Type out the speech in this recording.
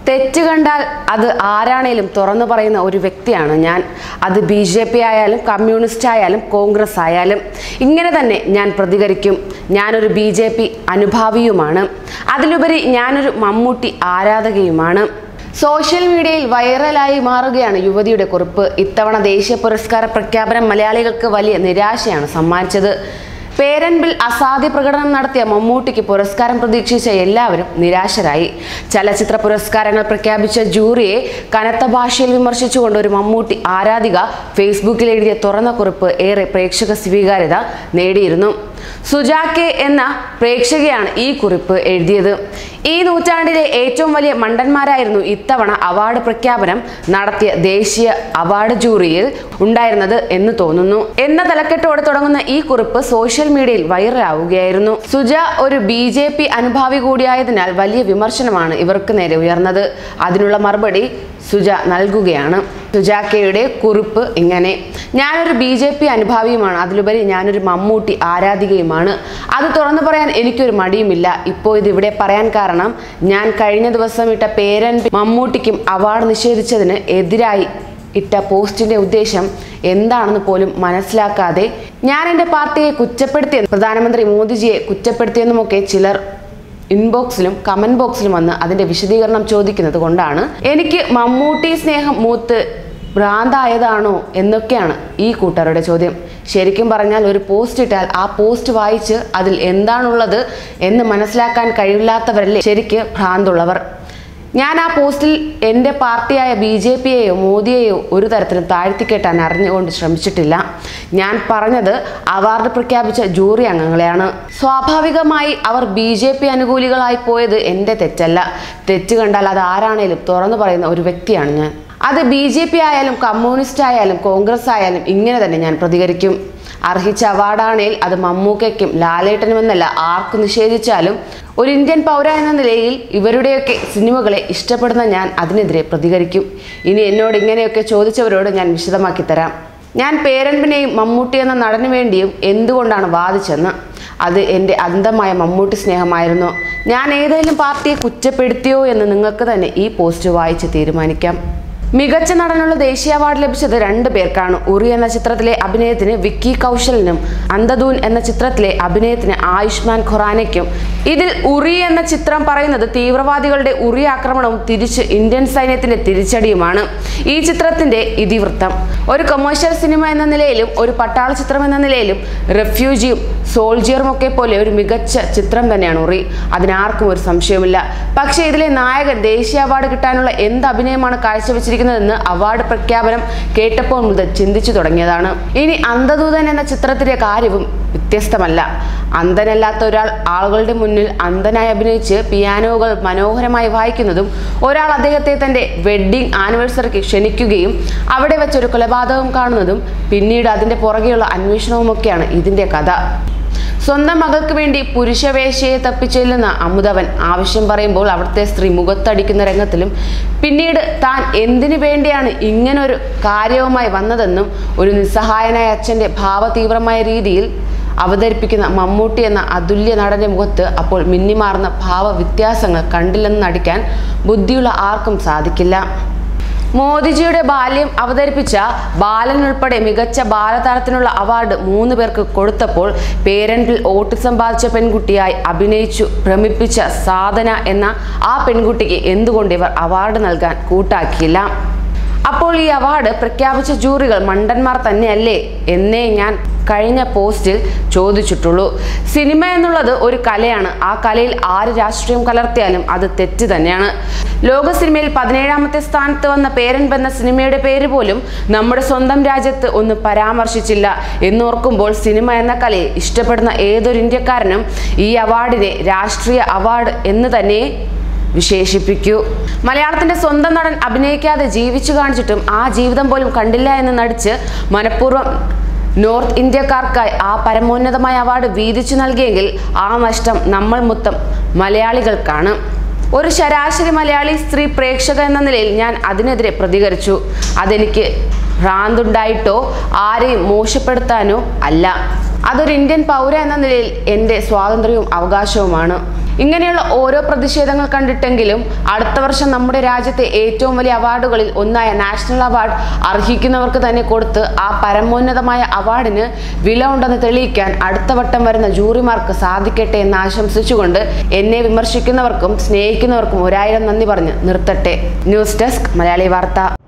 തെറ്റ് കണ്ടാൽ അത് ആരാണേലും തുറന്നു പറയുന്ന ഒരു വ്യക്തിയാണ് ഞാൻ അത് ബി ജെ പി ആയാലും കമ്മ്യൂണിസ്റ്റ് ആയാലും കോൺഗ്രസ് ആയാലും ഇങ്ങനെ തന്നെ ഞാൻ പ്രതികരിക്കും ഞാനൊരു ബി ജെ പി അനുഭാവിയുമാണ് അതിലുപരി ഞാനൊരു മമ്മൂട്ടി ആരാധകയുമാണ് സോഷ്യൽ മീഡിയയിൽ വൈറലായി മാറുകയാണ് യുവതിയുടെ കുറിപ്പ് ഇത്തവണ ദേശീയ പുരസ്കാര പ്രഖ്യാപനം മലയാളികൾക്ക് വലിയ നിരാശയാണ് സമ്മാനിച്ചത് പേരൻപിൽ അസാധ്യ പ്രകടനം നടത്തിയ മമ്മൂട്ടിക്ക് പുരസ്കാരം പ്രതീക്ഷിച്ച എല്ലാവരും നിരാശരായി ചലച്ചിത്ര പുരസ്കാരങ്ങൾ പ്രഖ്യാപിച്ച ജൂറിയെ കനത്ത ഭാഷയിൽ വിമർശിച്ചുകൊണ്ട് ഒരു മമ്മൂട്ടി ആരാധിക ഫേസ്ബുക്കിൽ എഴുതിയ തുറന്ന കുറിപ്പ് ഏറെ പ്രേക്ഷക സ്വീകാര്യത നേടിയിരുന്നു സുജാക്കെ എന്ന പ്രേക്ഷകയാണ് ഈ കുറിപ്പ് എഴുതിയത് ഈ നൂറ്റാണ്ടിലെ ഏറ്റവും വലിയ മണ്ടന്മാരായിരുന്നു ഇത്തവണ അവാർഡ് പ്രഖ്യാപനം നടത്തിയ ദേശീയ അവാർഡ് ജൂറിയിൽ ഉണ്ടായിരുന്നത് എന്ന് തോന്നുന്നു എന്ന തലക്കെട്ടോടെ തുടങ്ങുന്ന ഈ കുറിപ്പ് സോഷ്യൽ മീഡിയയിൽ വൈറലാവുകയായിരുന്നു സുജ ഒരു ബി ജെ പി അനുഭാവി കൂടിയായതിനാൽ വലിയ വിമർശനമാണ് ഇവർക്ക് നേരെ ഉയർന്നത് അതിനുള്ള മറുപടി സുജ നൽകുകയാണ് സുജാക്കയുടെ കുറിപ്പ് ഇങ്ങനെ ഞാനൊരു ബി ജെ പി അനുഭാവിയുമാണ് അതിലുപരി ഞാനൊരു മമ്മൂട്ടി ആരാധികയുമാണ് അത് തുറന്നു പറയാൻ എനിക്കൊരു മടിയുമില്ല ഇപ്പോൾ ഇത് ഇവിടെ പറയാൻ കാരണം ഞാൻ കഴിഞ്ഞ ദിവസം ഇട്ട പേരൻ മമ്മൂട്ടിക്കും അവാർഡ് നിഷേധിച്ചതിന് എതിരായി ഇട്ട പോസ്റ്റിന്റെ ഉദ്ദേശം എന്താണെന്ന് പോലും മനസ്സിലാക്കാതെ ഞാൻ എൻ്റെ പാർട്ടിയെ കുറ്റപ്പെടുത്തിയെന്ന് പ്രധാനമന്ത്രി മോദിജിയെ കുറ്റപ്പെടുത്തിയെന്നുമൊക്കെ ചിലർ ഇൻബോക്സിലും കമന്റ് ബോക്സിലും വന്ന് അതിന്റെ വിശദീകരണം ചോദിക്കുന്നത് കൊണ്ടാണ് എനിക്ക് മമ്മൂട്ടി സ്നേഹം മൂത്ത് ഭ്രാന്തായതാണോ എന്നൊക്കെയാണ് ഈ കൂട്ടരുടെ ചോദ്യം ശരിക്കും പറഞ്ഞാൽ ഒരു പോസ്റ്റ് ഇട്ടാൽ ആ പോസ്റ്റ് വായിച്ച് അതിൽ എന്താണുള്ളത് എന്ന് മനസ്സിലാക്കാൻ കഴിയില്ലാത്തവരല്ലേ ശരിക്ക് ഭ്രാന്തുള്ളവർ ഞാൻ ആ പോസ്റ്റിൽ എൻ്റെ പാർട്ടിയായ ബി ജെ പിയെയോ മോദിയെയോ ഒരു തരത്തിലും താഴ്ത്തിക്കെട്ടാൻ അറിഞ്ഞുകൊണ്ട് ശ്രമിച്ചിട്ടില്ല ഞാൻ പറഞ്ഞത് അവാർഡ് പ്രഖ്യാപിച്ച ജൂറി അംഗങ്ങളെയാണ് സ്വാഭാവികമായി അവർ ബി ജെ പി അനുകൂലികളായി പോയത് എൻ്റെ തെറ്റല്ല തെറ്റ് കണ്ടാൽ അത് ആരാണേലും തുറന്നു പറയുന്ന ഒരു വ്യക്തിയാണ് ഞാൻ അത് ബി ജെ പി ആയാലും കമ്മ്യൂണിസ്റ്റ് ആയാലും കോൺഗ്രസ് ആയാലും ഇങ്ങനെ തന്നെ ഞാൻ പ്രതികരിക്കും അർഹിച്ച അവാർഡാണേൽ അത് മമ്മൂക്കയ്ക്കും ലാലേട്ടനുമെന്നല്ല ആർക്ക് നിഷേധിച്ചാലും ഒരു ഇന്ത്യൻ പൗര എന്ന നിലയിൽ ഇവരുടെയൊക്കെ സിനിമകളെ ഇഷ്ടപ്പെടുന്ന ഞാൻ അതിനെതിരെ പ്രതികരിക്കും ഇനി എന്നോട് ഇങ്ങനെയൊക്കെ ചോദിച്ചവരോട് ഞാൻ വിശദമാക്കി തരാം ഞാൻ പേരൻപിനെയും മമ്മൂട്ടി എന്ന നടനു വേണ്ടിയും എന്തുകൊണ്ടാണ് വാദിച്ചെന്ന് അത് എൻ്റെ അന്ധമായ മമ്മൂട്ടി സ്നേഹമായിരുന്നു ഞാൻ ഏതെങ്കിലും പാർട്ടിയെ കുറ്റപ്പെടുത്തിയോ എന്ന് നിങ്ങൾക്ക് തന്നെ ഈ പോസ്റ്റ് വായിച്ച് തീരുമാനിക്കാം മികച്ച നടനുള്ള ദേശീയ അവാർഡ് ലഭിച്ചത് രണ്ടു പേർക്കാണ് ഉറി എന്ന ചിത്രത്തിലെ അഭിനയത്തിന് വിക്കി കൗശലിനും അന്തദൂൻ എന്ന ചിത്രത്തിലെ അഭിനയത്തിന് ആയുഷ്മാൻ ഖുറാനയ്ക്കും ഇതിൽ ഉറി എന്ന ചിത്രം പറയുന്നത് തീവ്രവാദികളുടെ ഉറി ആക്രമണവും തിരിച്ച് ഇന്ത്യൻ സൈന്യത്തിന്റെ തിരിച്ചടിയുമാണ് ഈ ചിത്രത്തിന്റെ ഇതിവൃത്തം ഒരു കൊമേഴ്ഷ്യൽ സിനിമ എന്ന നിലയിലും ഒരു പട്ടാള ചിത്രം എന്ന നിലയിലും റെഫ്യൂജിയും സോൾജിയറും ഒക്കെ പോലെ ഒരു മികച്ച ചിത്രം തന്നെയാണ് ഉറി അതിനാർക്കും ഒരു സംശയവുമില്ല പക്ഷേ ഇതിലെ നായകൻ ദേശീയ അവാർഡ് കിട്ടാനുള്ള എന്ത് അഭിനയമാണ് കാഴ്ചവെച്ചിരിക്കുന്നതെന്ന് അവാർഡ് പ്രഖ്യാപനം കേട്ടപ്പോൾ മുതൽ ചിന്തിച്ചു തുടങ്ങിയതാണ് ഇനി അന്ധദൂതൻ എന്ന ചിത്രത്തിന്റെ കാര്യവും വ്യത്യസ്തമല്ല അന്ധനല്ലാത്ത ഒരാൾ ആളുകളുടെ മുന്നിൽ അന്ധനായി അഭിനയിച്ച് പിയാനോകൾ മനോഹരമായി വായിക്കുന്നതും ഒരാൾ അദ്ദേഹത്തെ തന്റെ വെഡ്ഡിംഗ് ആനിവേഴ്സറിക്ക് ക്ഷണിക്കുകയും അവിടെ വെച്ചൊരു കൊലപാതകം കാണുന്നതും പിന്നീട് അതിന്റെ പുറകെയുള്ള അന്വേഷണവുമൊക്കെയാണ് ഇതിന്റെ കഥ സ്വന്തം മകൾക്ക് വേണ്ടി പുരുഷവേശയെ തപ്പിച്ചെല്ലുന്ന അമുതവൻ ആവശ്യം പറയുമ്പോൾ അവിടുത്തെ സ്ത്രീ മുഖത്തടിക്കുന്ന രംഗത്തിലും പിന്നീട് താൻ എന്തിനു വേണ്ടിയാണ് ഇങ്ങനൊരു കാര്യവുമായി വന്നതെന്നും ഒരു നിസ്സഹായനായ അച്ഛൻ്റെ ഭാവതീവ്രമായ രീതിയിൽ അവതരിപ്പിക്കുന്ന മമ്മൂട്ടി എന്ന അതുല്യ നടന്റെ മുഖത്ത് അപ്പോൾ മിന്നിമാറുന്ന ഭാവവ്യത്യാസങ്ങൾ കണ്ടില്ലെന്ന് നടിക്കാൻ ബുദ്ധിയുള്ള ആർക്കും സാധിക്കില്ല മോദിജിയുടെ ബാല്യം അവതരിപ്പിച്ച ബാലൻ ഉൾപ്പെടെ മികച്ച ബാലതാരത്തിനുള്ള അവാർഡ് മൂന്ന് പേർക്ക് കൊടുത്തപ്പോൾ പേരൻപിൽ ഓട്ടിസം ബാധിച്ച പെൺകുട്ടിയായി അഭിനയിച്ചു ഭ്രമിപ്പിച്ച സാധന എന്ന ആ പെൺകുട്ടിക്ക് എന്തുകൊണ്ട് ഇവർ അവാർഡ് നൽകാൻ കൂട്ടാക്കിയില്ല അപ്പോൾ ഈ അവാർഡ് പ്രഖ്യാപിച്ച ജൂറികൾ മണ്ടന്മാർ തന്നെയല്ലേ എന്നേ ഞാൻ കഴിഞ്ഞ പോസ്റ്റിൽ ചോദിച്ചിട്ടുള്ളൂ സിനിമ എന്നുള്ളത് ഒരു കലയാണ് ആ കലയിൽ ആര് രാഷ്ട്രീയം കലർത്തിയാലും അത് തെറ്റ് തന്നെയാണ് ലോക സിനിമയിൽ പതിനേഴാമത്തെ സ്ഥാനത്ത് വന്ന പേരൻപ് എന്ന സിനിമയുടെ പേര് പോലും നമ്മുടെ സ്വന്തം രാജ്യത്ത് ഒന്ന് പരാമർശിച്ചില്ല എന്നോർക്കുമ്പോൾ സിനിമ എന്ന കലയെ ഇഷ്ടപ്പെടുന്ന ഏതൊരു ഇന്ത്യക്കാരനും ഈ അവാർഡിനെ രാഷ്ട്രീയ അവാർഡ് എന്ന് തന്നെ വിശേഷിപ്പിക്കൂ മലയാളത്തിന്റെ സ്വന്തം നടൻ അഭിനയിക്കാതെ ജീവിച്ചു കാണിച്ചിട്ടും ആ ജീവിതം പോലും കണ്ടില്ല എന്ന് നടിച്ച് മനഃപൂർവ്വം നോർത്ത് ഇന്ത്യക്കാർക്കായി ആ പരമോന്നതമായ അവാർഡ് വീതിച്ചു നൽകിയെങ്കിൽ ആ നഷ്ടം നമ്മൾ മൊത്തം മലയാളികൾക്കാണ് ഒരു ശരാശരി മലയാളി സ്ത്രീ പ്രേക്ഷക എന്ന നിലയിൽ ഞാൻ അതിനെതിരെ പ്രതികരിച്ചു അതെനിക്ക് ഭ്രാന്തുണ്ടായിട്ടോ ആരെയും മോശപ്പെടുത്താനോ അല്ല അതൊരു ഇന്ത്യൻ പൗര എന്ന നിലയിൽ എൻ്റെ സ്വാതന്ത്ര്യവും അവകാശവുമാണ് ഇങ്ങനെയുള്ള ഓരോ പ്രതിഷേധങ്ങൾ കണ്ടിട്ടെങ്കിലും അടുത്ത വർഷം നമ്മുടെ രാജ്യത്തെ ഏറ്റവും വലിയ അവാർഡുകളിൽ ഒന്നായ നാഷണൽ അവാർഡ് അർഹിക്കുന്നവർക്ക് തന്നെ കൊടുത്ത് ആ പരമോന്നതമായ അവാർഡിന് വില ഉണ്ടെന്ന് തെളിയിക്കാൻ അടുത്ത വട്ടം വരുന്ന ജൂറിമാർക്ക് സാധിക്കട്ടെ എന്ന് ആശംസിച്ചുകൊണ്ട് എന്നെ വിമർശിക്കുന്നവർക്കും സ്നേഹിക്കുന്നവർക്കും ഒരായിരം നന്ദി പറഞ്ഞ് നിർത്തട്ടെ ന്യൂസ് ഡെസ്ക് മലയാളി വാർത്ത